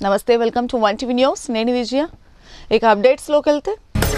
నమస్తే welcome to one TV news నేను విజయ ఇక అప్డేట్స్లోకి వెళ్తే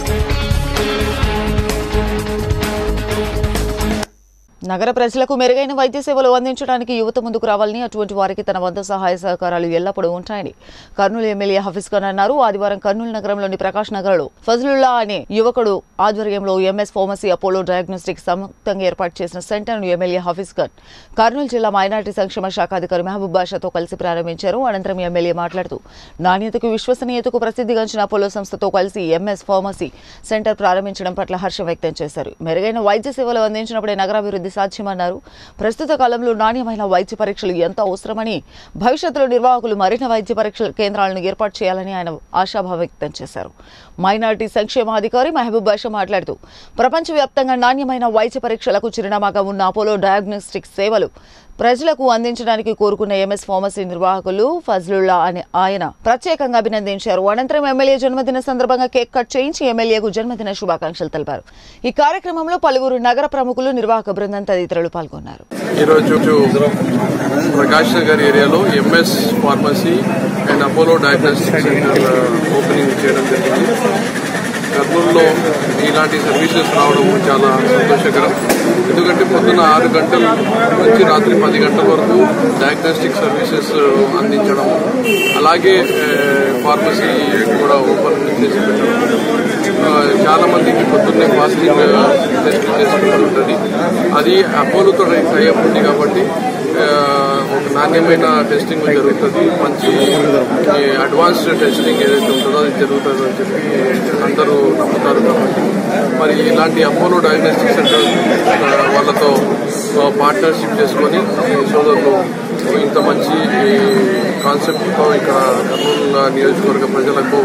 నగర ప్రజలకు మెరుగైన వైద్య సేవలు అందించడానికి యువత ముందుకు రావాలని అటువంటి వారికి తన వంతు సహాయ సహకారాలు ఎల్లప్పుడూ ఉంటాయని కర్నూలు ఎమ్మెల్యే హఫీజ్ ఖాన్ అన్నారు ఆదివారం కర్నూలు నగరంలోని ప్రకాష్ నగర్లో ఫజలుల్లా అనే యువకుడు ఆధ్వర్యంలో ఎంఎస్ ఫార్మసీ అపోలో డయాగ్నోస్టిక్ సంయుక్తంగా ఏర్పాటు చేసిన సెంటర్ను ఎమ్మెల్యే హఫీజ్ ఖాన్ కర్నూలు జిల్లా మైనార్టీ సంక్షేమ శాఖ అధికారి మహబూబ్ బాషాతో కలిసి ప్రారంభించారు అనంతరం ఎమ్మెల్యే మాట్లాడుతూ నాణ్యతకు విశ్వసనీయతకు ప్రసిద్ధిగాంచిన అపోలో సంస్థతో కలిసి ఎంఎస్ ఫార్మసీ సెంటర్ ప్రారంభించడం పట్ల హర్షం వ్యక్తం చేశారు మెరుగైన వైద్య సేవలు అందించినప్పుడే నగరాభివృద్ధి సాధ్యమన్నారు ప్రస్తుత కాలంలో నాణ్యమైన వైద్య పరీక్షలు ఎంతో అవసరమని భవిష్యత్తులో నిర్వాహకులు మరిన్ని వైద్య పరీక్షల కేంద్రాలను ఏర్పాటు చేయాలని ఆయన ఆశాభావం వ్యక్తం చేశారు మైనార్టీ సంక్షేమాధికారి మహబూబ్ బాషా మాట్లాడుతూ ప్రపంచవ్యాప్తంగా నాణ్యమైన వైద్య పరీక్షలకు చిరునామాగా ఉన్న అపోలో డయాగ్నోస్టిక్ సేవలు ప్రజలకు అందించడానికి కోరుకున్న ఎంఎస్ ఫార్మసీ నిర్వాహకులు ఫజ్లుల్లా అని ఆయన ప్రత్యేకంగా అభినందించారు అనంతరం ఎమ్మెల్యే జన్మదిన సందర్భంగా కేక్ కట్ చేయించి ఎమ్మెల్యేకు జన్మదిన శుభాకాంక్షలు తెలిపారు ఈ కార్యక్రమంలో పలువురు నగర ప్రముఖులు నిర్వాహక బృందం తదితరులు పాల్గొన్నారు ఈరోజు ప్రకాష్ నగర్ ఏరియాలో MS pharmacy and Apollo diagnostic centre opening చేయడం జరిగింది కర్నూలులో ఇలాంటి సర్వీసెస్ రావడం చాలా సంతోషకరం ఎందుకంటే పొద్దున్న ఆరు గంటల నుంచి రాత్రి పది గంటల వరకు డయాగ్నోస్టిక్ సర్వీసెస్ అందించడం అలాగే ఫార్మసీ కూడా ఓపెన్ చేసి పెట్టడం ఆ, చాలా మందికి పొద్దున్నే ఫాస్టింగ్ టెస్ట్ చేసుకుంటూ ఉంటుంది అది అపోలోతో టైప్ ఉంది కాబట్టి ఆ, ఒక నాణ్యమైన టెస్టింగ్ జరుగుతుంది మంచి అడ్వాన్స్డ్ టెస్టింగ్ ఏదైతే ఉంటుందో అది జరుగుతుంది అని చెప్పి అందరూ నమ్ముతారు కాబట్టి మరి ఇలాంటి అపోలో డయాగ్నోస్టిక్ సెంటర్ ఆ, వాళ్ళతో పార్ట్నర్షిప్ చేసుకొని ఈ సోదరులు ఇంత మంచి కాన్సెప్ట్తో ఇక్కడ కర్నూలు నియోజకవర్గ ప్రజలకు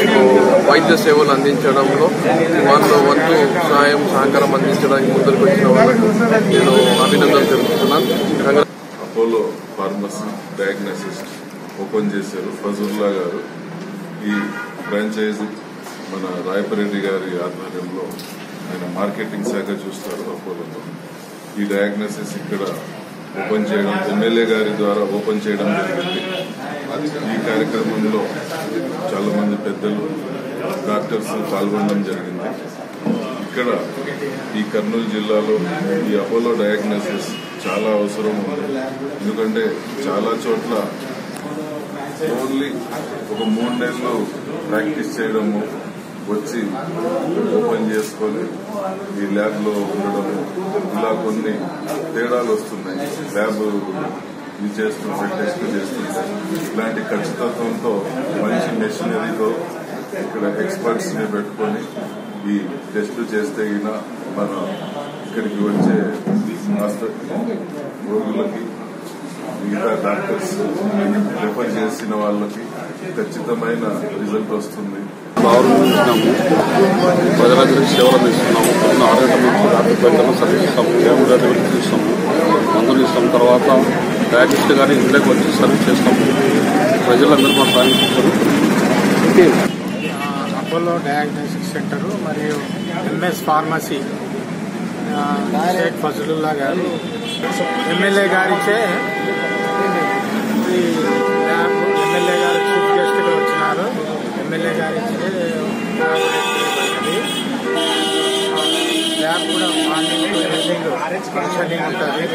వైద్య సేవలు అందించడంలో వాళ్ళు వంతు సహాయం సహకారం అందించడానికి ముందుకు వచ్చిన వాళ్ళకు నేను అభినందనలు తెలుపుతున్నాను కంగ్రా- అపోలో ఫార్మసీ డయాగ్నోసిస్ ఓపెన్ చేశారు ఫజుల్లా గారు ఈ ఫ్రాంచైజీ మన రాయపరెడ్డి గారి ఆధ్వర్యంలో ఆయన మార్కెటింగ్ శాఖ చూస్తారు అపోలోలో ఈ డయాగ్నోసిస్ ఇక్కడ ఓపెన్ చేయడం ఎమ్మెల్యే గారి ద్వారా ఓపెన్ చేయడం జరిగింది ఈ కార్యక్రమంలో చాలా మంది పెద్దలు డాక్టర్స్ పాల్గొనడం జరిగింది ఇక్కడ ఈ కర్నూలు జిల్లాలో ఈ అపోలో డయాగ్నోసిస్ చాలా అవసరం ఉంది ఎందుకంటే చాలా చోట్ల ఓన్లీ ఒక మూడు నెలలు ప్రాక్టీస్ చేయడము వచ్చి ఓపెన్ చేసుకొని ఈ ల్యాబ్ లో ఉండడము ఇలా కొన్ని తేడాలు వస్తున్నాయి ల్యాబ్ ఇది చేస్తుంటే టెస్ట్ చేస్తుంటే ఇలాంటి ఖచ్చితత్వంతో మంచి మెషినరీతో ఇక్కడ ఎక్స్పర్ట్స్ ని పెట్టుకొని ఈ టెస్ట్ చేస్తే అయినా మన ఇక్కడికి వచ్చే హాస్పిటల్ రోగులకి మిగతా డాక్టర్స్ రిఫర్ చేసిన వాళ్ళకి ఖచ్చితమైన రిజల్ట్ వస్తుంది గౌరవిస్తున్నాము ప్రజలందరికీ సేవలు అందిస్తున్నాము పొద్దున్న ఆరు గంటల నుంచి రాత్రి పది గంటల సర్వీస్ ఇస్తాము కేవలం డెలివరీ ఇస్తాము మందులు ఇస్తాం తర్వాత డయాగ్నోస్ట్ కానీ ఇంట్లోకి వచ్చి సర్వీస్ చేస్తాము ప్రజలందరూ మా సాయం చేస్తారు అపోలో డయాగ్నోస్టిక్ సెంటర్ మరియు ఎంఎస్ ఫార్మసీ ఆ, షేక్ ఫజలుల్లా గారు ఎమ్మెల్యే గారిచే ఈ ల్యాబ్ ఎమ్మెల్యే గారు చీఫ్ గెస్ట్గా వచ్చినారు ఎమ్మెల్యే గారిచే ఇనాగరేట్ చేయబడినది. ల్యాబ్ కూడా మార్నింగ్ టు ఈవినింగ్ ఫంక్షనింగ్ ఉంటుంది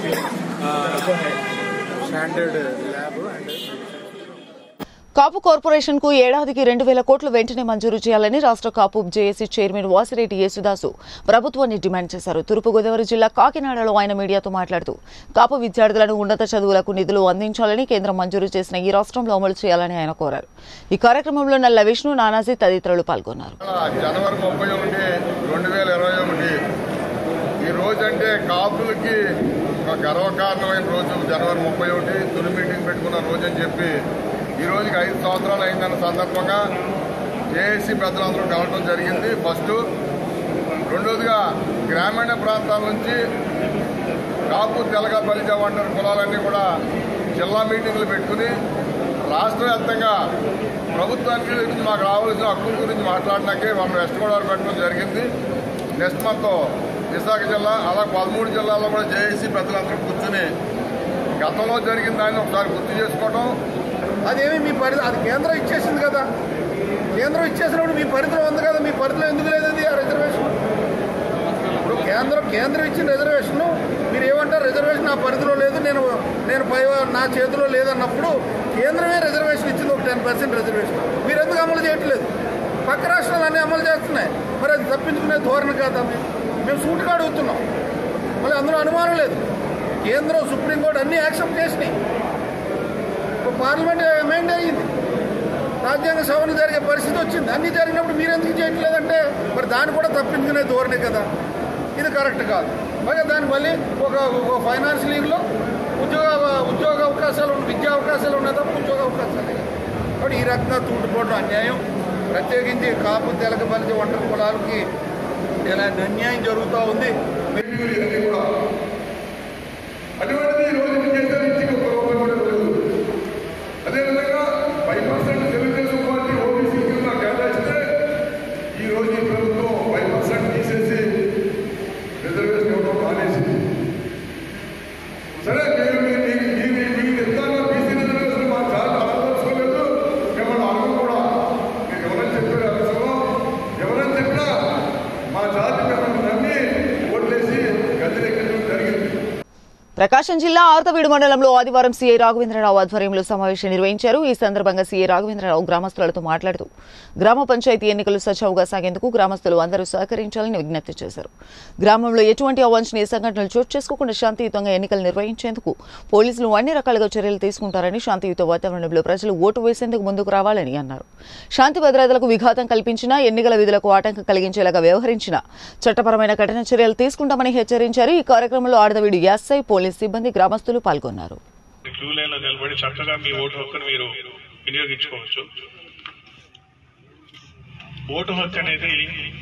standard lab and Kapu corporation కు ఏడాదికి రెండు వేల కోట్లు వెంటనే మంజూరు చేయాలని రాష్ట్ర కాపు జేఏసీ చైర్మన్ వాసిరెడ్డి యేసుదాసు ప్రభుత్వాన్ని డిమాండ్ చేశారు తూర్పుగోదావరి జిల్లా కాకినాడలో ఆయన మీడియాతో మాట్లాడుతూ కాపు విద్యార్థులను ఉన్నత చదువులకు నిధులు అందించాలని కేంద్రం మంజూరు చేసిన ఈ రాష్ట్రంలో అమలు చేయాలని ఆయన కోరారు ఈ కార్యక్రమంలో నల్ల విష్ణు నానాజీ తదితరులు పాల్గొన్నారు జనవరి ముప్పై ఒకటి రెండు వేల ఇరవై ఒకటి ఈ రోజు అంటే కాపులకి ఒక గర్వకారణమైన రోజు జనవరి ముప్పై ఒకటి తొలి మీటింగ్ పెట్టుకున్న రోజు అని చెప్పి ఈ రోజుకి ఐదు సంవత్సరాలు అయిందన్న సందర్భంగా జేఏసీ పెద్దలందరూ కలవడం జరిగింది ఫస్ట్ రెండోదిగా గ్రామీణ ప్రాంతాల నుంచి కాపు తెలగ బలిజ వంటరి కులాలన్నీ కూడా జిల్లా మీటింగ్లు పెట్టుకుని రాష్ట్ర వ్యాప్తంగా ప్రభుత్వానికి గురించి మాకు రావాల్సిన హక్కుల గురించి మాట్లాడడానికే మనం వెస్ట్ గోదావరి పెట్టడం జరిగింది నెక్స్ట్ మంత్ విశాఖ జిల్లా అలా పదమూడు జిల్లాల్లో కూడా జేఏసీ పెద్దలందరూ కూర్చుని గతంలో జరిగిన దాన్ని ఒకసారి గుర్తు చేసుకోవడం అదేమి మీ పరిధి అది కేంద్రం ఇచ్చేసింది కదా కేంద్రం ఇచ్చేసినప్పుడు మీ పరిధిలో ఉంది కదా మీ పరిధిలో ఎందుకు లేదు అది ఆ రిజర్వేషన్ ఇప్పుడు కేంద్రం కేంద్రం ఇచ్చిన రిజర్వేషన్ మీరు ఏమంటారు రిజర్వేషన్ నా పరిధిలో లేదు నేను నేను పై నా చేతిలో లేదన్నప్పుడు కేంద్రమే రిజర్వేషన్ ఇచ్చింది ఒక టెన్ పర్సెంట్ రిజర్వేషన్ మీరు ఎందుకు అమలు చేయట్లేదు పక్క రాష్ట్రాలు అన్నీ అమలు చేస్తున్నాయి మరి అది తప్పించుకునే ధోరణి కాదా మేము మేము సూటుగా అడుగుతున్నాం మళ్ళీ అందులో అనుమానం లేదు కేంద్రం సుప్రీంకోర్టు అన్నీ యాక్సెప్ట్ చేసినాయి ఇప్పుడు పార్లమెంట్ అమెండ్ అయ్యింది రాజ్యాంగ సవరణ జరిగే పరిస్థితి వచ్చింది అన్ని జరిగినప్పుడు మీరు ఎందుకు చేయట్లేదంటే మరి దాన్ని కూడా తప్పించుకునే ధోరణి కదా ఇది కరెక్ట్ కాదు పైగా దానికి మళ్ళీ ఒక ఒక ఫైనాన్షియల్ ఇయర్లో ఉద్యోగ ఉద్యోగ అవకాశాలు ఉన్న- విద్యా అవకాశాలు ఉన్నాయి తప్ప ఉద్యోగ అవకాశాలు లేవు. కాబట్టి ఈ రకంగా తూటుపోవడం అన్యాయం ప్రత్యేకించి కాపు తెలక బలిచి ఒంటరి కులాలకి ఇలాంటి అన్యాయం జరుగుతూ ఉంది అటువంటిది ఈ రోజు చేస్తారు ఇచ్చి ఒక రూపాయి కూడా లేదు అదేవిధంగా five percent Telugu Desam party OBC కింద కేటాయిస్తే ఈ రోజు ఈ ప్రభుత్వం ఫైవ్ పర్సెంట్ తీసేసి రిజర్వేషన్ ఇవ్వడం మానేసింది సరే మీరు మీ- మీ- మీ- మీ- మీకు ఇస్తాను బీసీ రిజర్వేషన్ మా చాలా ఆలోచించుకోలేదు మిమ్మల్ని అడగం కూడా మీరు ఎవరైనా చెప్పారు అసలు ఎవరైనా చెప్పినా మా జాతి మిమ్మల్ని నమ్మి ఓట్లేసి గద్దెనెక్కించడం జరిగింది ప్రకాశం జిల్లా ఆర్తవీడు మండలంలో ఆదివారం సీఐ రాఘవేంద్రరావు ఆధ్వర్యంలో సమావేశం నిర్వహించారు ఈ సందర్భంగా సీఐ రాఘవేంద్రరావు గ్రామస్తులతో మాట్లాడుతూ గ్రామ పంచాయతీ ఎన్నికలు సజావుగా సాగేందుకు గ్రామస్తులు అందరూ సహకరించాలని విజ్ఞప్తి చేశారు గ్రామంలో ఎటువంటి అవాంఛనీయ సంఘటనలు చోటు చేసుకోకుండా శాంతియుతంగా ఎన్నికలు నిర్వహించేందుకు పోలీసులు అన్ని రకాలుగా చర్యలు తీసుకుంటారని శాంతియుత వాతావరణంలో ప్రజలు ఓటు వేసేందుకు ముందుకు రావాలని అన్నారు శాంతి భద్రతలకు విఘాతం కల్పించినా ఎన్నికల విధులకు ఆటంకం కలిగించేలాగా వ్యవహరించిన చట్టపరమైన కఠిన చర్యలు తీసుకుంటామని హెచ్చరించారు ఈ కార్యక్రమంలో ఆడదవీడు ఎస్ఐ పోలీస్ సిబ్బంది గ్రామస్తులు పాల్గొన్నారు క్యూ లైన్ లో నిలబడి చక్కగా మీ ఓటు హక్కును మీరు వినియోగించుకోవచ్చు ఓటు హక్కు అనేది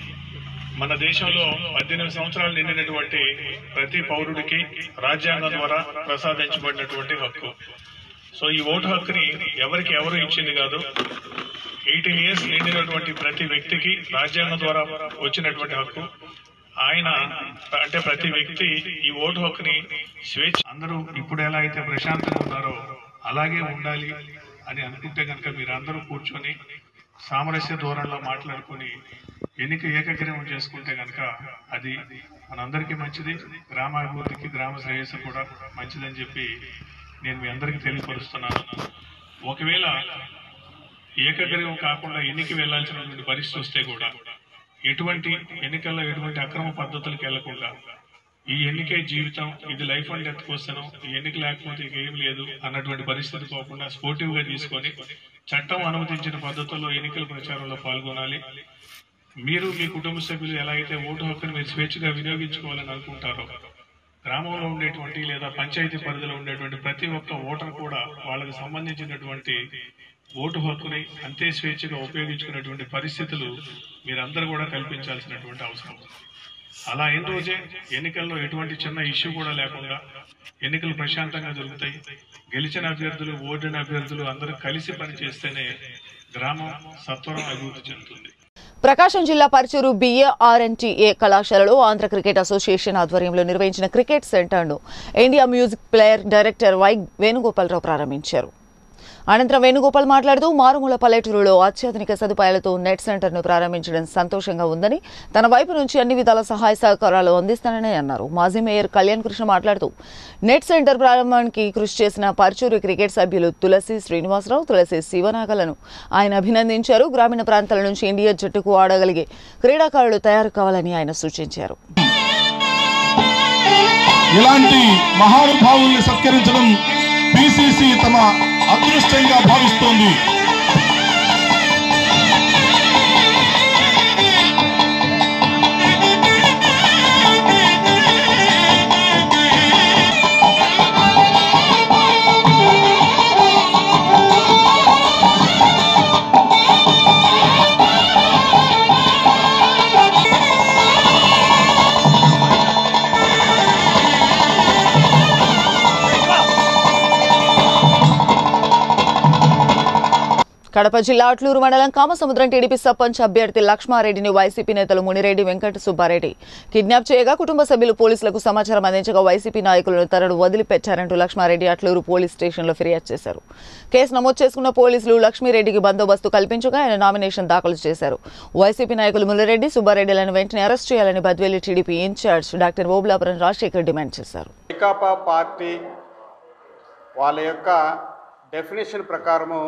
మన దేశంలో పద్దెనిమిది సంవత్సరాలు నిండినటువంటి ప్రతి పౌరుడికి రాజ్యాంగం ద్వారా ప్రసాదించబడినటువంటి హక్కు సో ఈ ఓటు హక్కుని ఎవరికి ఎవరు ఇచ్చింది కాదు ఎయిటీన్ ఇయర్స్ నిండినటువంటి ప్రతి వ్యక్తికి రాజ్యాంగం ద్వారా వచ్చినటువంటి హక్కు ఆయన అంటే ప్రతి వ్యక్తి ఈ ఓటు హక్కుని స్వేచ్ఛ అందరూ ఇప్పుడు ఎలా అయితే ప్రశాంతంగా ఉన్నారో అలాగే ఉండాలి అని అనుకుంటే కనుక మీరు అందరూ కూర్చొని సామరస్య ధోరణిలో మాట్లాడుకొని ఎన్నిక ఏకగ్రీవం చేసుకుంటే కనుక అది మనందరికీ మంచిది గ్రామాభివృద్ధికి గ్రామ శ్రేయస్సు కూడా మంచిదని చెప్పి నేను మీ అందరికీ తెలియపరుస్తున్నాను ఒకవేళ ఏకగ్రీవం కాకుండా ఎన్నిక వెళ్లాల్సినటువంటి పరిస్థితి వస్తే కూడా ఎటువంటి ఎన్నికల్లో ఎటువంటి అక్రమ పద్ధతులకు వెళ్లకుండా ఈ ఎన్నికే జీవితం ఇది లైఫ్ అండ్ డెత్ క్వశ్చన్ ఈ ఎన్నిక లేకపోతే ఇక ఏం లేదు అన్నటువంటి పరిస్థితి పోకుండా స్పోర్టివ్ గా తీసుకొని చట్టం అనుమతించిన పద్ధతుల్లో ఎన్నికల ప్రచారంలో పాల్గొనాలి మీరు మీ కుటుంబ సభ్యులు ఎలా అయితే ఓటు హక్కును మీరు స్వేచ్ఛగా వినియోగించుకోవాలని అనుకుంటారో గ్రామంలో ఉండేటువంటి లేదా పంచాయతీ పరిధిలో ఉండేటువంటి ప్రతి ఒక్క ఓటర్ కూడా వాళ్ళకి సంబంధించినటువంటి ఓటు హక్కుని అంతే స్వేచ్ఛగా ఉపయోగించుకునేటువంటి పరిస్థితులు మీరందరూ కూడా కల్పించాల్సినటువంటి అవసరం ఉంది. అలా అయిన రోజే ఎన్నికల్లో ఎటువంటి చిన్న ఇష్యూ కూడా లేకుండా ఎన్నికలు ప్రశాంతంగా జరుగుతాయి గెలిచిన అభ్యర్థులు ఓడిన అభ్యర్థులు అందరూ కలిసి పనిచేస్తేనే గ్రామం సత్వరం అభివృద్ధి చెందుతుంది ప్రకాశం జిల్లా పరచూరు బిఏఆర్ఎన్టీఏ కళాశాలలో ఆంధ్ర క్రికెట్ అసోసియేషన్ ఆధ్వర్యంలో నిర్వహించిన క్రికెట్ సెంటర్ను India music player director Y Venugopala Rao ప్రారంభించారు అనంతరం వేణుగోపాల్ మాట్లాడుతూ మారుమూల పల్లెటూరులో అత్యాధునిక సదుపాయాలతో నెట్ సెంటర్ను ప్రారంభించడం సంతోషంగా ఉందని తన వైపు నుంచి అన్ని విధాల సహాయ సహకారాలు అందిస్తానని అన్నారు మాజీ మేయర్ కళ్యాణ్ కృష్ణ మాట్లాడుతూ నెట్ సెంటర్ ప్రారంభానికి కృషి చేసిన పరచూరు క్రికెట్ సభ్యులు తులసి శ్రీనివాసరావు తులసి శివనాగలను ఆయన అభినందించారు గ్రామీణ ప్రాంతాల నుంచి ఇండియా జట్టుకు ఆడగలిగే క్రీడాకారులు తయారు కావాలని ఆయన సూచించారు ఇలాంటి మహానుభావుల్ని సత్కరించడం పిసిసి తమ అదృష్టంగా భావిస్తోంది కడప జిల్లా అట్లూరు మండలం కామసముద్రం టీడీపీ సర్పంచ్ అభ్యర్థి లక్ష్మారెడ్డిని వైసీపీ నేతలు మునిరెడ్డి వెంకట సుబ్బారెడ్డి కిడ్నాప్ చేయగా కుటుంబ సభ్యులు పోలీసులకు సమాచారం అందించగా వైసీపీ నాయకులను తనను వదిలిపెట్టారంటూ లక్ష్మారెడ్డి అట్లూరు పోలీస్ స్టేషన్లో ఫిర్యాదు చేశారు కేసు నమోదు చేసుకున్న పోలీసులు లక్ష్మీరెడ్డికి బందోబస్తు కల్పించగా ఆయన నామినేషన్ దాఖలు చేశారు వైసీపీ నాయకులు మునిరెడ్డి సుబ్బారెడ్డిలను వెంటనే అరెస్ట్ చేయాలని బద్వేలి TDP in-charge doctor Obulapuram Rajasekhar demand చేశారు వైకాపా పార్టీ వాళ్ళ యొక్క డెఫినేషన్ ప్రకారము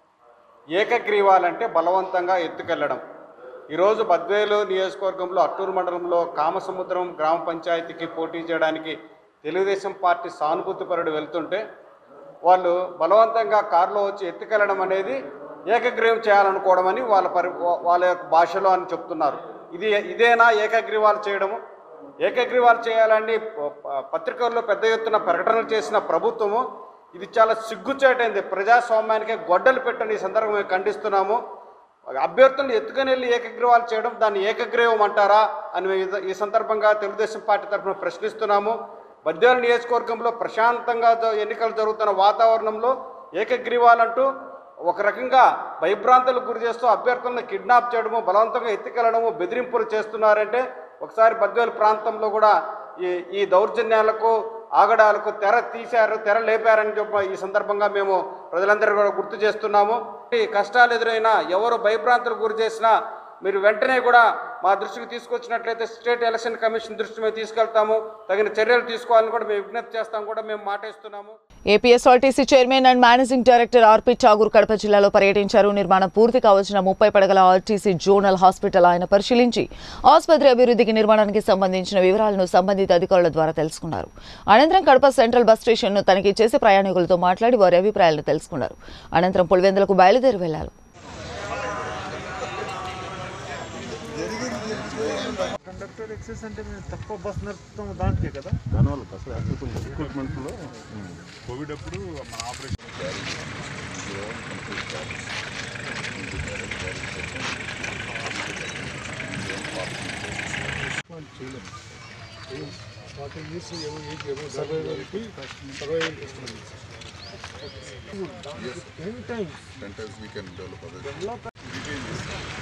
ఏకగ్రీవాలంటే బలవంతంగా ఎత్తుకెళ్లడం ఈరోజు బద్వేలు నియోజకవర్గంలో అట్టూరు మండలంలో కామసముద్రం గ్రామ పంచాయతీకి పోటీ చేయడానికి తెలుగుదేశం పార్టీ సానుభూతిపరుడు వెళ్తుంటే వాళ్ళు బలవంతంగా కారులో వచ్చి ఎత్తుకెళ్లడం అనేది ఏకగ్రీవం చేయాలనుకోవడం అని వాళ్ళ పరి వాళ్ళ యొక్క భాషలో అని చెప్తున్నారు ఇది ఇదేనా ఏకగ్రీవాలు చేయడము ఏకగ్రీవాలు చేయాలని ప- ప- పత్రికల్లో పెద్ద ఎత్తున ప్రకటనలు చేసిన ప్రభుత్వము ఇది చాలా సిగ్గుచేటైంది ప్రజాస్వామ్యానికి గొడ్డలు పెట్టని ఈ సందర్భంగా మేము ఖండిస్తున్నాము అభ్యర్థులను ఎత్తుకొని వెళ్ళి ఏకగ్రీవాలు చేయడం దాన్ని ఏకగ్రీవం అంటారా అని మేము ఇది- ఈ సందర్భంగా తెలుగుదేశం పార్టీ తరఫున ప్రశ్నిస్తున్నాము బద్వేల నియోజకవర్గంలో ప్రశాంతంగా జ- ఎన్నికలు జరుగుతున్న వాతావరణంలో ఏకగ్రీవాలంటూ ఒక రకంగా భయభ్రాంతులకు గురి చేస్తూ అభ్యర్థులను కిడ్నాప్ చేయడము బలవంతంగా ఎత్తుకెళ్లడము బెదిరింపులు చేస్తున్నారంటే ఒకసారి బద్వేలు ప్రాంతంలో కూడా ఈ ఈ దౌర్జన్యాలకు ఆగడాలకు తెర తీశారు తెర లేపారని చెప్పి ఈ సందర్భంగా మేము ప్రజలందరూ కూడా గుర్తు చేస్తున్నాము ఈ కష్టాలు ఎదురైనా ఎవరు భయభ్రాంతులకు గురి చేసినా మీరు వెంటనే కూడా మా దృష్టికి తీసుకొచ్చినట్లయితే స్టేట్ ఎలక్షన్ కమిషన్ దృష్టి మేము తీసుకెళ్తాము తగిన చర్యలు తీసుకోవాలని కూడా మేము విజ్ఞప్తి చేస్తాం కూడా మేము మాటిస్తున్నాము APSRTC chairman and managing director RP Thakur Kadapa జిల్లాలో పర్యటించారు నిర్మాణం పూర్తి కావాల్సిన ముప్పై పడగల ఆర్టీసీ జోనల్ హాస్పిటల్ ఆయన పరిశీలించి ఆసుపత్రి అభివృద్ధికి నిర్మాణానికి సంబంధించిన వివరాలను సంబంధిత అధికారుల ద్వారా తెలుసుకున్నారు అనంతరం కడప సెంట్రల్ బస్ స్టేషన్ను తనిఖీ చేసి ప్రయాణికులతో మాట్లాడి వారి అభిప్రాయాలను తెలుసుకున్నారు అనంతరం పులివెందులకు బయలుదేరి వెళ్లారు కండక్టర్ ఎక్సెస్ అంటే మేము తక్కువ బస్ నడుపుతాము దానికే కదా దానివల్ల అసలు యాక్చువల్ కొంచెం రిక్రూట్మెంట్లో కోవిడ్ అప్పుడు మన ఆపరేషన్ ఫార్టీ ఇయర్స్ సర్వైవల్కి survival any time ten times we can develop అదే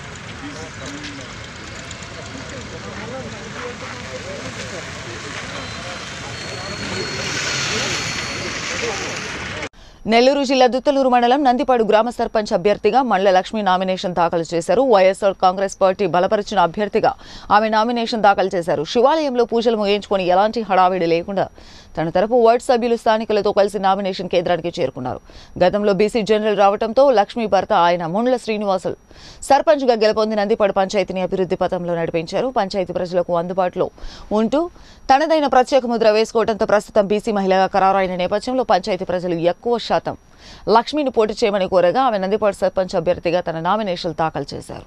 నెల్లూరు జిల్లా దుత్తలూరు మండలం నందిపాడు గ్రామ సర్పంచ్ అభ్యర్థిగా మండల లక్ష్మి నామినేషన్ దాఖలు చేశారు వైఎస్ఆర్ కాంగ్రెస్ పార్టీ బలపరిచిన అభ్యర్థిగా ఆమె నామినేషన్ దాఖలు చేశారు శివాలయంలో పూజలు ముగించుకొని ఎలాంటి హడావిడి లేకుండా తన తరపు వార్డు సభ్యులు స్థానికులతో కలిసి నామినేషన్ కేంద్రానికి చేరుకున్నారు గతంలో బీసీ జనరల్ రావడంతో లక్ష్మి భర్త ఆయన ముండ్ల శ్రీనివాసులు సర్పంచ్గా గెలుపొంది నందిపాడు పంచాయతీని అభివృద్ధి పథంలో నడిపించారు పంచాయతీ ప్రజలకు అందుబాటులో ఉంటూ తనదైన ప్రత్యేక ముద్ర వేసుకోవడంతో ప్రస్తుతం బీసీ మహిళగా ఖరారైన నేపథ్యంలో పంచాయతీ ప్రజలు ఎక్కువ శాతం లక్ష్మిని పోటీ చేయమని కోరగా ఆమె నందిపాడు సర్పంచ్ అభ్యర్థిగా తన నామినేషన్ దాఖలు చేశారు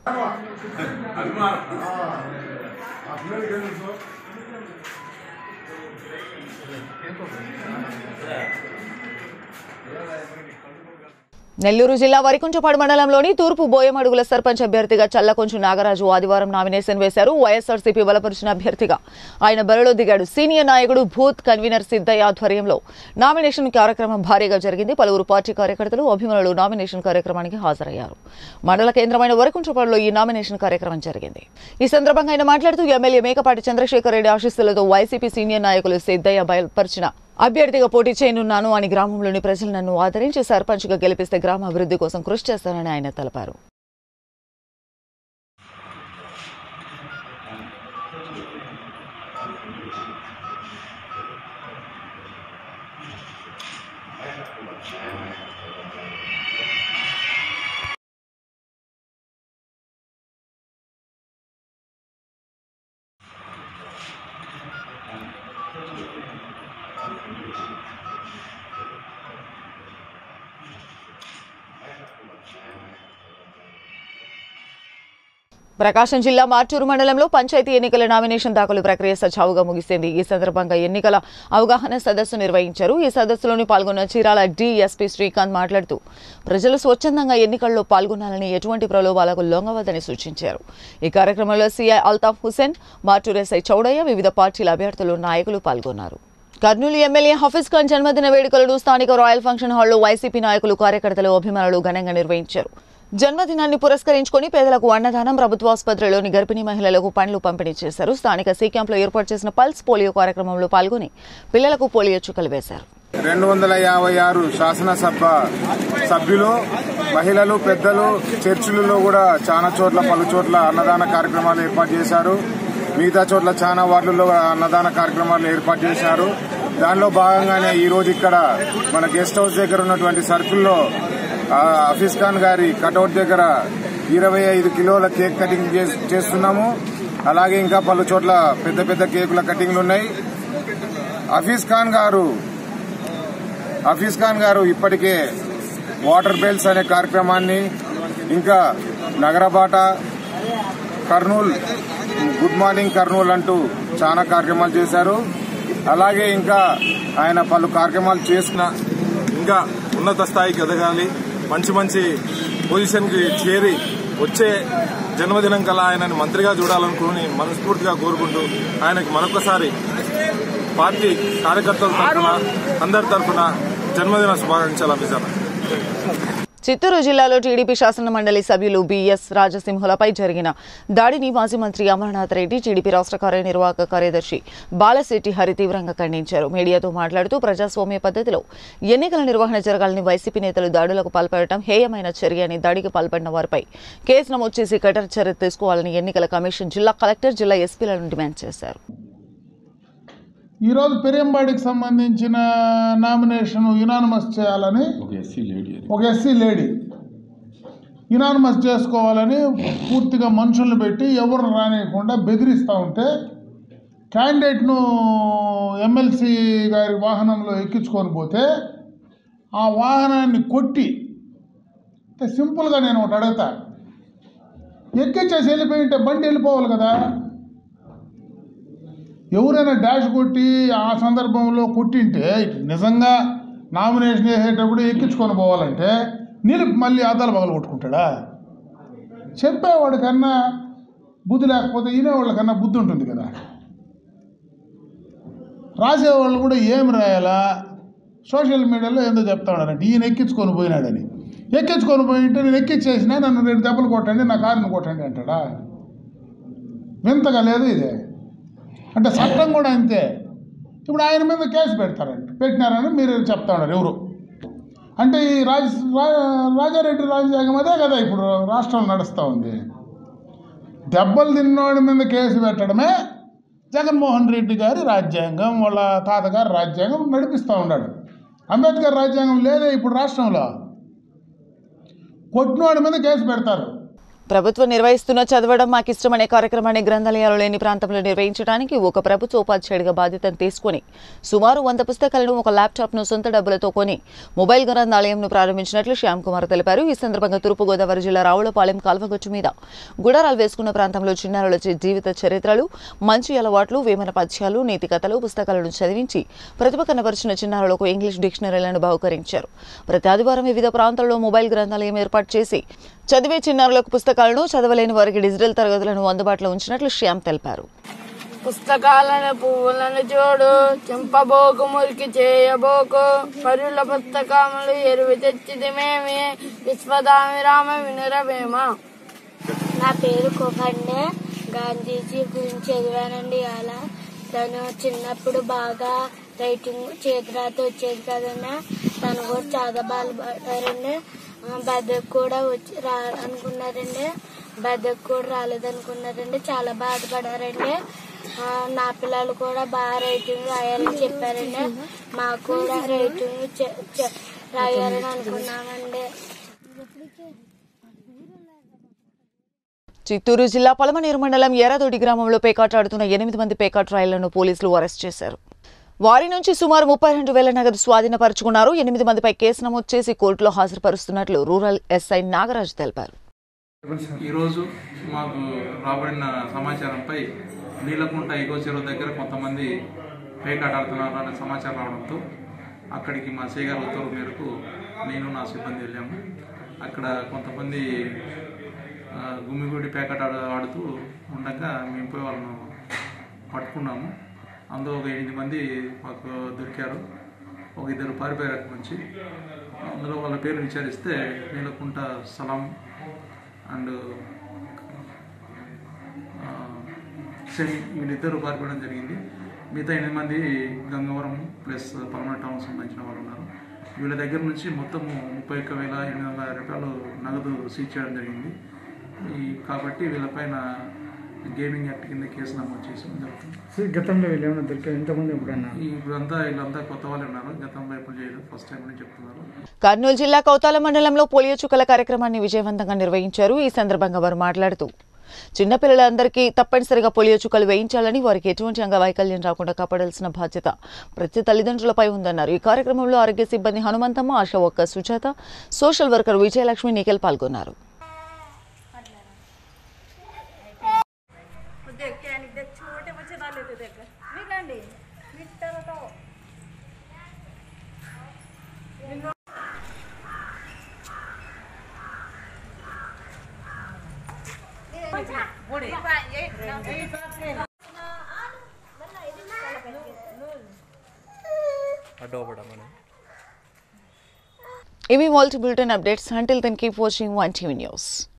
నెల్లూరు జిల్లా వరికుంచపాడు మండలంలోని తూర్పు బోయమడుగుల సర్పంచ్ అభ్యర్థిగా చల్లకొంచు నాగరాజు ఆదివారం నామినేషన్ వేశారు వైఎస్ఆర్సీపీ బలపరిచిన అభ్యర్థిగా ఆయన బరిలో దిగాడు సీనియర్ నాయకుడు భూత్ కన్వీనర్ సిద్దయ్య ఆధ్వర్యంలో నామినేషన్ కార్యక్రమం భారీగా జరిగింది పలువురు పార్టీ కార్యకర్తలు అభిమానులు నామినేషన్ కార్యక్రమానికి హాజరయ్యారు మండల కేంద్రమైన వరకుంచపాడులో ఈ నామినేషన్ కార్యక్రమం జరిగింది ఈ సందర్భంగా ఆయన మాట్లాడుతూ ఎమ్మెల్యే మేకపాటి చంద్రశేఖర్ రెడ్డి ఆశీస్సులతో వైసీపీ సీనియర్ నాయకులు సిద్దయ్య బయలుపరిచిన అభ్యర్థిగా పోటీ చేయనున్నాను అని గ్రామంలోని ప్రజలు నన్ను ఆదరించి సర్పంచ్గా గెలిపిస్తే గ్రామ అభివృద్ధి కోసం కృషి చేస్తానని ఆయన తెలిపారు ప్రకాశం జిల్లా మార్టూరు మండలంలో పంచాయతీ ఎన్నికల నామినేషన్ దాఖలు ప్రక్రియ సజావుగా ముగిసింది ఈ సందర్భంగా ఎన్నికల అవగాహన సదస్సు నిర్వహించారు ఈ సదస్సులోని పాల్గొన్న చీరాల డిఎస్పీ శ్రీకాంత్ మాట్లాడుతూ ప్రజలు స్వచ్ఛందంగా ఎన్నికల్లో పాల్గొనాలని ఎటువంటి ప్రలోభాలకు లొంగవద్దని సూచించారు ఈ కార్యక్రమంలో సీఐ అల్తాఫ్ హుసేన్ మార్టూరు ఎస్ఐ చౌడయ్య వివిధ పార్టీల అభ్యర్థులు నాయకులు పాల్గొన్నారు కర్నూలు ఎమ్మెల్యే హఫీజ్ ఖాన్ జన్మదిన వేడుకలను స్థానిక రాయల్ ఫంక్షన్ హాల్లో వైసీపీ నాయకులు కార్యకర్తలు అభిమానులు ఘనంగా నిర్వహించారు జన్మదినాన్ని పురస్కరించుకొని పేదలకు అన్నదానం ప్రభుత్వ ఆసుపత్రిలోని గర్భిణీ మహిళలకు పండ్లు పంపిణీ చేశారు స్థానిక సీ క్యాంప్లో ఏర్పాటు చేసిన పల్స్ పోలియో కార్యక్రమంలో పాల్గొని పిల్లలకు పోలియో చుక్కలు వేశారు రెండు వందల యాభై ఆరు శాసనసభ సభ్యులు మహిళలు పెద్దలు చర్చిలలో కూడా చాలా చోట్ల పలు చోట్ల అన్నదాన కార్యక్రమాలు ఏర్పాటు చేశారు మిగతా చోట్ల చాలా వార్డుల్లో కూడా అన్నదాన కార్యక్రమాలు ఏర్పాటు చేశారు దానిలో భాగంగానే ఈ రోజు ఇక్కడ మన గెస్ట్ హౌస్ దగ్గర ఉన్నటువంటి సర్కిల్లో ఆ, హఫీజ్ ఖాన్ గారి కటౌట్ దగ్గర ఇరవై ఐదు కిలోల కేక్ కటింగ్ చేస్- చేస్తున్నాము అలాగే ఇంకా పలు చోట్ల పెద్ద పెద్ద కేకుల కటింగ్లు ఉన్నాయి హఫీజ్ ఖాన్ గారు హఫీజ్ ఖాన్ గారు ఇప్పటికే వాటర్ బెల్స్ అనే కార్యక్రమాన్ని ఇంకా నగరబాట కర్నూల్ గుడ్ మార్నింగ్ కర్నూల్ అంటూ చాలా కార్యక్రమాలు చేశారు అలాగే ఇంకా ఆయన పలు కార్యక్రమాలు చేసిన ఇంకా ఉన్నత స్థాయికి ఎదగాలి మంచి మంచి పొజిషన్కి చేరి వచ్చే జన్మదినం కల్లా ఆయనని మంత్రిగా చూడాలనుకుని మనస్ఫూర్తిగా కోరుకుంటూ ఆయనకి మరొకసారి పార్టీ కార్యకర్తల తరఫున అందరి తరఫున జన్మదిన శుభాకాంక్షలు అందించాను చిత్తూరు జిల్లాలో టీడీపీ శాసన మండలి సభ్యులు బిఎస్ రాజసింహులపై జరిగిన దాడిని మాజీ మంత్రి అమర్నాథ్ రెడ్డి టీడీపీ రాష్ట్ర కార్యనిర్వాహక కార్యదర్శి బాలశెట్టి హరి తీవ్రంగా ఖండించారు మీడియాతో మాట్లాడుతూ ప్రజాస్వామ్య పద్ధతిలో ఎన్నికల నిర్వహణ జరగాలని వైసీపీ నేతలు దాడులకు పాల్పడటం హేయమైన చర్య అని దాడికి పాల్పడిన వారిపై కేసు నమోదు చేసి కఠిన చర్య తీసుకోవాలని ఎన్నికల కమిషన్ జిల్లా కలెక్టర్ జిల్లా ఎస్పీలను డిమాండ్ చేశారు ఈరోజు పెరియంబాడికి సంబంధించిన నామినేషన్ యునానిమస్ చేయాలని ఒక ఎస్సీ లేడీ యునానిమస్ చేసుకోవాలని పూర్తిగా మనుషుల్ని పెట్టి ఎవరు రానియకుండా బెదిరిస్తూ ఉంటే క్యాండిడేట్ను ఎమ్మెల్సీ గారి వాహనంలో ఎక్కించుకొని పోతే ఆ వాహనాన్ని కొట్టి అంటే సింపుల్గా నేను ఒకటి అడుగుతా ఎక్కించేసి వెళ్ళిపోయి ఉంటే బండి వెళ్ళిపోవాలి కదా ఎవరైనా డాష్ కొట్టి ఆ సందర్భంలో కొట్టింటే నిజంగా నామినేషన్ వేసేటప్పుడు ఎక్కించుకొని పోవాలంటే నిలిపి మళ్ళీ అద్దాలు పగలు కొట్టుకుంటాడా చెప్పేవాడి కన్నా బుద్ధి లేకపోతే వినేవాళ్ళ కన్నా బుద్ధి ఉంటుంది కదా రాసేవాళ్ళు కూడా ఏం రాయాలా సోషల్ మీడియాలో ఏందో చెప్తా ఉన్నారంటే ఈయన ఎక్కించుకొని పోయినాడని ఎక్కించుకొని పోయింటే నేను ఎక్కించేసినా నన్ను రెండు దెబ్బలు కొట్టండి నా కారుని కొట్టండి అంటాడా వింతగా లేదు ఇదే అంటే చట్టం కూడా అంతే ఇప్పుడు ఆయన మీద కేసు పెడతారంట పెట్టినారని మీరు చెప్తా ఉన్నారు ఎవరు అంటే ఈ రాజ రా- రాజారెడ్డి రాజ్యాంగం అదే కదా ఇప్పుడు రాష్ట్రం నడుస్తూ ఉంది దెబ్బలు తిన్నోడి మీద కేసు పెట్టడమే జగన్మోహన్ రెడ్డి గారి రాజ్యాంగం వాళ్ళ తాతగారి రాజ్యాంగం నడిపిస్తూ ఉన్నాడు అంబేద్కర్ రాజ్యాంగం లేదే ఇప్పుడు రాష్ట్రంలో కొట్టినోడి మీద కేసు పెడతారు ప్రభుత్వం నిర్వహిస్తున్న చదవడం మాకు ఇష్టమనే కార్యక్రమాన్ని గ్రంథాలయాలు లేని ప్రాంతంలో నిర్వహించడానికి ఒక ప్రభుత్వ ఉపాధ్యాయుడిగా బాధ్యతను తీసుకుని సుమారు వంద పుస్తకాలను ఒక ల్యాప్టాప్ను సొంత డబ్బులతో కొని మొబైల్ గ్రంథాలయంను ప్రారంభించినట్లు శ్యామ్ కుమార్ తెలిపారు ఈ సందర్భంగా తూర్పుగోదావరి జిల్లా రావులపాలెం కాల్వగొట్టు మీద గుడారాలు వేసుకున్న ప్రాంతంలో చిన్నారుల జీ- జీవిత చరిత్రలు మంచి అలవాట్లు వేమన పద్యాలు నీతి కథలు పుస్తకాలను చదివించి ప్రతిభ కనబరిచిన చిన్నారులకు ఇంగ్లీష్ డిక్షనరీలను బహుకరించారు ప్రతి ఆదివారం వివిధ ప్రాంతాల్లో మొబైల్ గ్రంథాలయం ఏర్పాటు చేసి చదివే చిన్నారులకు పుస్తకాలను చదవలేని వారికి డిజిటల్ తరగతులను అందుబాటులో ఉంచినట్లు శ్యామ్ తెలిపారు పుస్తకాలను పువ్వులను చూడు చింపబోకు మురికి చేయబోకు పరుల పుస్తకములు ఎరువు తెచ్చిదిమేమి విశ్వదామిరామ వినురవేమ నా పేరు కోపండే గాంధీజీ గురించి చదివానండి అలా తను చిన్నప్పుడు బాగా రైటింగ్ చేతిరాత వచ్చేది కదండి తను కూడా చాలా బాధపడ్డారండి బద్దకు కూడా వచ్చి రా అనుకున్నారండి బద్దకు కూడా రాలేదనుకున్నారండి చాలా బాధపడారండి ఆ, నా పిల్లలు కూడా బాగా రైటింగ్ రాయాలని చెప్పారండి మాకు కూడా రైటింగ్ చె- చె- రాయాలని అనుకున్నామండి చిత్తూరు జిల్లా పలమనేరు మండలం ఎర్రదొడి గ్రామంలో పేకాటాడుతున్న ఎనిమిది మంది పేకాట్ రాయలను పోలీసులు అరెస్ట్ చేశారు వారి నుంచి సుమారు ముప్పై రెండు వేల నగదు స్వాధీనపరుచుకున్నారు ఎనిమిది మందిపై కేసు నమోదు చేసి కోర్టులో హాజరుపరుస్తున్నట్లు రూరల్ ఎస్ఐ నాగరాజు తెలిపారు ఈరోజు మాకు రాబడిన సమాచారంపై నీలకుంట ఎగో చెరువు దగ్గర కొంతమంది పేకాట ఆడుతున్నారు అనే సమాచారం రావడంతో అక్కడికి మా చేయగారి ఉత్తర్వు మేరకు నేను నా సిబ్బంది వెళ్ళాము అక్కడ కొంతమంది ఆ, గుమ్మిగూడి పేకాట ఆడు- ఆడుతూ ఉండగా మేము పోయి వాళ్ళను పట్టుకున్నాము అందులో ఒక ఎనిమిది మంది మాకు దొరికారు ఒక ఇద్దరు పారిపోయారు అక్కడి నుంచి అందులో వాళ్ళ పేరు విచారిస్తే నీలకుంట సలాం అండ్ సెమి వీళ్ళిద్దరు పారిపోవడం జరిగింది మిగతా ఎనిమిది మంది గంగవరం ప్లస్ పల్మర్ టౌన్ సంబంధించిన వాళ్ళు ఉన్నారు వీళ్ళ దగ్గర నుంచి మొత్తం ముప్పై ఒక్క వేల ఎనిమిది వందల రూపాయలు నగదు సీజ్ చేయడం జరిగింది ఈ కాబట్టి వీళ్ళపైన గేమింగ్ యాక్ట్ కింద కేసు నమోదు చేసి జరుగుతుంది గతంలో వీళ్ళు ఏమైనా దొరికారు ఇంతకుముందు ఎప్పుడైనా ఇప్పుడంతా వీళ్ళంతా కొత్త వాళ్ళు ఉన్నారు గతంలో ఎప్పుడు చేయలేదు ఫస్ట్ టైం అని చెప్తున్నారు కర్నూలు జిల్లా కౌతాల మండలంలో పోలియో చుక్కల కార్యక్రమాన్ని విజయవంతంగా నిర్వహించారు ఈ సందర్భంగా వారు మాట్లాడుతూ చిన్నపిల్లలందరికీ తప్పనిసరిగా పోలియో చుక్కలు వేయించాలని వారికి ఎటువంటి అంగవైకల్యం రాకుండా కాపాడాల్సిన బాధ్యత ప్రతి తల్లిదండ్రులపై ఉందన్నారు ఈ కార్యక్రమంలో ఆరోగ్య సిబ్బంది హనుమంతమ్మ ఆశా ఒక్క సుజాత సోషల్ వర్కర్ విజయలక్ష్మి నిఖిల్ పాల్గొన్నారు छोटे बच्चे डाल लेते थे निकाली मिट्टर तो ఇవి multi bulletin updates until then keep watching one TV news